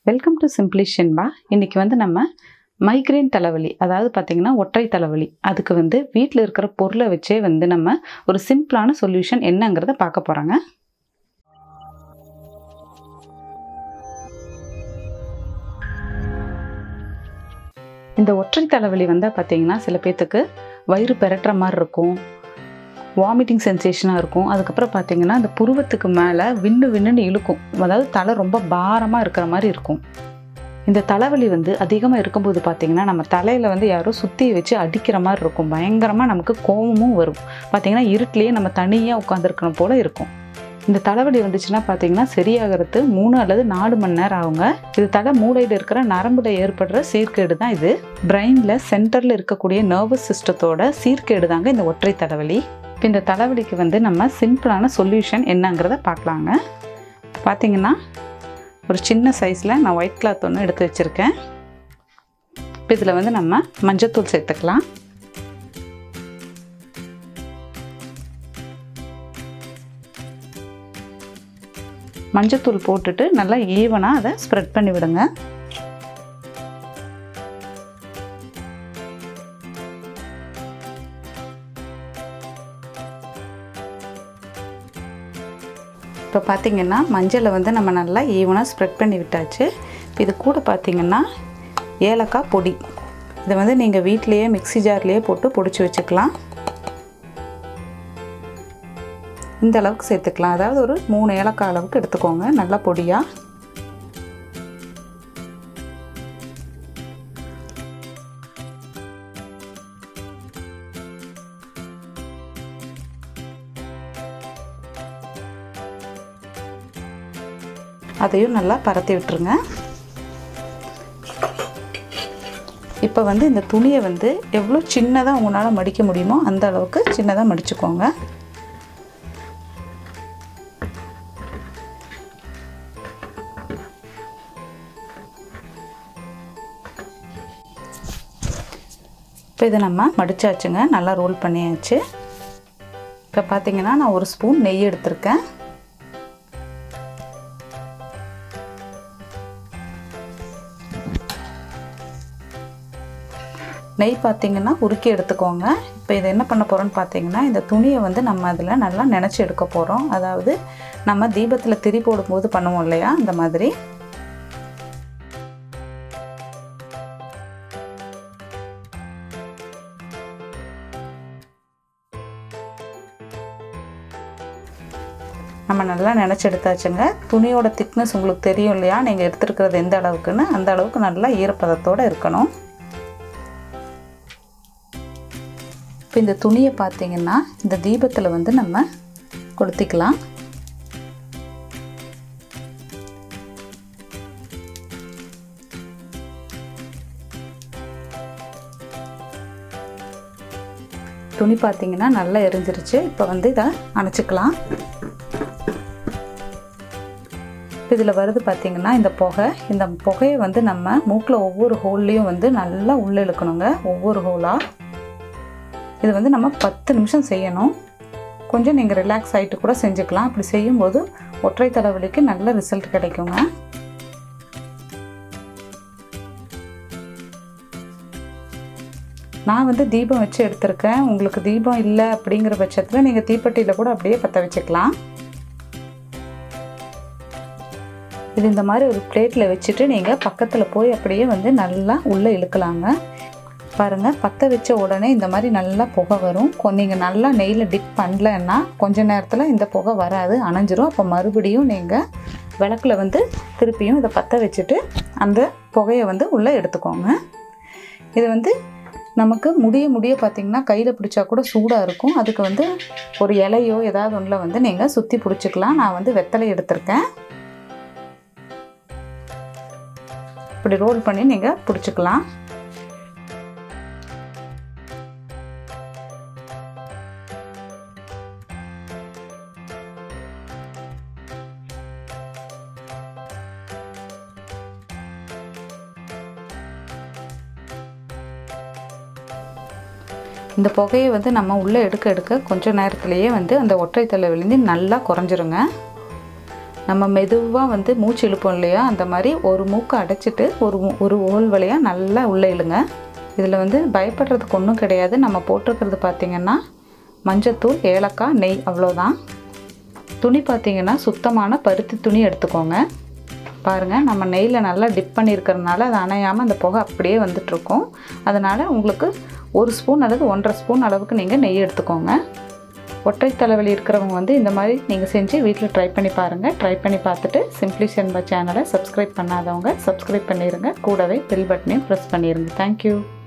welcome to simply ஷென்பா இன்றைக்கி வந்து நம்ம மைக்ரேன் தலைவலி அதாவது பார்த்திங்கன்னா ஒற்றை தலைவலி அதுக்கு வந்து வீட்டில் இருக்கிற பொருளை வச்சே வந்து நம்ம ஒரு சிம்பிளான சொல்யூஷன் என்னங்கிறத பார்க்க போகிறோங்க இந்த ஒற்றை தலைவலி வந்தால் பார்த்தீங்கன்னா சில பேர்த்துக்கு வயிறு பெரட்டுற மாதிரி இருக்கும் வாமிட்டிங் சென்சேஷனாக இருக்கும் அதுக்கப்புறம் பார்த்தீங்கன்னா அந்த புருவத்துக்கு மேலே விண்ணு விண்ணுன்னு இழுக்கும் அதாவது தலை ரொம்ப பாரமாக இருக்கிற மாதிரி இருக்கும் இந்த தலைவலி வந்து அதிகமாக இருக்கும்போது பார்த்தீங்கன்னா நம்ம தலையில் வந்து யாரோ சுற்றி வச்சு அடிக்கிற மாதிரி இருக்கும் பயங்கரமாக நமக்கு கோபமும் வரும் பார்த்தீங்கன்னா இருட்டிலேயே நம்ம தனியாக உட்காந்துருக்கணும் போல் இருக்கும் இந்த தலைவலி வந்துச்சுன்னா பார்த்தீங்கன்னா சரியாகிறது மூணு அல்லது நாலு மணி நேரம் ஆகுங்க இது தலை மூளையில் இருக்கிற நரம்புல ஏற்படுற சீர்கேடு தான் இது பிரெயினில் சென்டரில் இருக்கக்கூடிய நர்வஸ் சிஸ்டத்தோட சீர்கேடு தாங்க இந்த ஒற்றை தலைவலி இப்போ இந்த தலைவலிக்கு வந்து நம்ம சிம்பிளான சொல்யூஷன் என்னங்கிறத பார்க்கலாங்க பார்த்தீங்கன்னா ஒரு சின்ன சைஸில் நான் ஒயிட் கிளாத் ஒன்று எடுத்து வச்சுருக்கேன் இப்போ இதில் வந்து நம்ம மஞ்சத்தூள் சேர்த்துக்கலாம் மஞ்சத்தூள் போட்டுட்டு நல்லா ஈவனாக அதை ஸ்ப்ரெட் பண்ணி விடுங்க இப்போ பார்த்திங்கன்னா மஞ்சளை வந்து நம்ம நல்லா ஈவனாக ஸ்ப்ரெட் பண்ணி விட்டாச்சு இது கூட பார்த்திங்கன்னா ஏலக்காய் பொடி இதை வந்து நீங்கள் வீட்டிலையே மிக்சி ஜார்லேயே போட்டு பொடிச்சு வச்சுக்கலாம் இந்த அளவுக்கு சேர்த்துக்கலாம் அதாவது ஒரு மூணு ஏலக்காய் அளவுக்கு எடுத்துக்கோங்க நல்லா பொடியாக அதையும் நல்லா பரத்தி விட்டுருங்க இப்போ வந்து இந்த துணியை வந்து எவ்வளோ சின்னதாக உங்களால் மடிக்க முடியுமோ அந்த அளவுக்கு சின்னதாக மடிச்சுக்கோங்க இப்போ இதை நம்ம மடித்தாச்சுங்க நல்லா ரோல் பண்ணியாச்சு இப்போ பார்த்தீங்கன்னா நான் ஒரு ஸ்பூன் நெய் எடுத்திருக்கேன் நெய் பார்த்திங்கன்னா உருக்கி எடுத்துக்கோங்க இப்போ இதை என்ன பண்ண போகிறோன்னு பார்த்தீங்கன்னா இந்த துணியை வந்து நம்ம அதில் நல்லா நினச்சி எடுக்க போகிறோம் அதாவது நம்ம தீபத்தில் திரி போடும்போது பண்ணுவோம் இல்லையா அந்த மாதிரி நம்ம நல்லா நினச்சி எடுத்தாச்சுங்க துணியோட திக்னஸ் உங்களுக்கு தெரியும் இல்லையா நீங்கள் எடுத்துருக்கிறது எந்த அளவுக்குன்னு அந்த அளவுக்கு நல்லா ஈரப்பதத்தோடு இருக்கணும் இப்போ இந்த துணியை பார்த்தீங்கன்னா இந்த தீபத்தில் வந்து நம்ம கொளுத்திக்கலாம் துணி பார்த்தீங்கன்னா நல்லா எரிஞ்சிருச்சு இப்போ வந்து இதை அணைச்சிக்கலாம் இதில் வருது பார்த்திங்கன்னா இந்த புகை இந்த புகையை வந்து நம்ம மூக்கில் ஒவ்வொரு ஹோல்லையும் வந்து நல்லா உள்ளே இழுக்கணுங்க ஒவ்வொரு ஹோலாக இது வந்து நம்ம பத்து நிமிஷம் செய்யணும் கொஞ்சம் நீங்கள் ரிலாக்ஸ் ஆகிட்டு கூட செஞ்சுக்கலாம் அப்படி செய்யும்போது ஒற்றை தலைவலிக்கு நல்ல ரிசல்ட் கிடைக்குங்க நான் வந்து தீபம் வச்சு எடுத்திருக்கேன் உங்களுக்கு தீபம் இல்லை அப்படிங்கிற பட்சத்தில் நீங்கள் தீப்பெட்டியில் கூட அப்படியே பற்ற வச்சுக்கலாம் இது இந்த மாதிரி ஒரு பிளேட்டில் வச்சுட்டு நீங்கள் பக்கத்தில் போய் அப்படியே வந்து நல்லா உள்ளே இழுக்கலாங்க பாருங்கள் பற்ற வச்ச உடனே இந்த மாதிரி நல்லா புகை வரும் நீங்கள் நல்லா நெய்யில் டிப் பண்ணலன்னா கொஞ்ச நேரத்தில் இந்த புகை வராது அணைஞ்சிரும் அப்போ மறுபடியும் நீங்கள் விளக்கில் வந்து திருப்பியும் இதை பற்ற வச்சுட்டு அந்த புகையை வந்து உள்ளே எடுத்துக்கோங்க இது வந்து நமக்கு முடிய முடிய பார்த்திங்கன்னா கையில் பிடிச்சா கூட சூடாக இருக்கும் அதுக்கு வந்து ஒரு இலையோ ஏதாவது ஒன்றில் வந்து நீங்கள் சுற்றி பிடிச்சிக்கலாம் நான் வந்து வெத்தலை எடுத்திருக்கேன் இப்படி ரோல் பண்ணி நீங்கள் பிடிச்சிக்கலாம் இந்த புகையை வந்து நம்ம உள்ளே எடுக்க எடுக்க கொஞ்சம் நேரத்துலேயே வந்து அந்த ஒற்றை தலைவலிந்து நல்லா குறைஞ்சிருங்க நம்ம மெதுவாக வந்து மூச்சு இழுப்போம் இல்லையா அந்த மாதிரி ஒரு மூக்கை அடைச்சிட்டு ஒரு மூ- ஒரு ஓல் வழியாக நல்லா உள்ளே இழுங்க இதில் வந்து பயப்படுறதுக்கு ஒன்றும் கிடையாது நம்ம போட்டிருக்கிறது பார்த்திங்கன்னா மஞ்சத்தூள் ஏலக்காய் நெய் அவ்வளோதான் துணி பார்த்திங்கன்னா சுத்தமான பருத்தி துணி எடுத்துக்கோங்க பாருங்கள் நம்ம நெய்யில் நல்லா டிப் பண்ணியிருக்கிறதுனால அது அணையாமல் அந்த புகை அப்படியே வந்துட்டுருக்கும் அதனால் உங்களுக்கு ஒரு ஸ்பூன் அல்லது ஒன்றரை ஸ்பூன் அளவுக்கு நீங்கள் நெய் எடுத்துக்கோங்க ஒற்றை தலைவலி இருக்கிறவங்க வந்து இந்த மாதிரி நீங்கள் செஞ்சு வீட்டில் ட்ரை பண்ணி பாருங்கள் ட்ரை பண்ணி பார்த்துட்டு சிம்ப்ளி சென்பா சேனலை சப்ஸ்கிரைப் பண்ணாதவங்க சப்ஸ்கிரைப் பண்ணிடுங்க கூடவே பெல் பட்டனையும் ப்ரெஸ் பண்ணிடுங்க தேங்க்யூ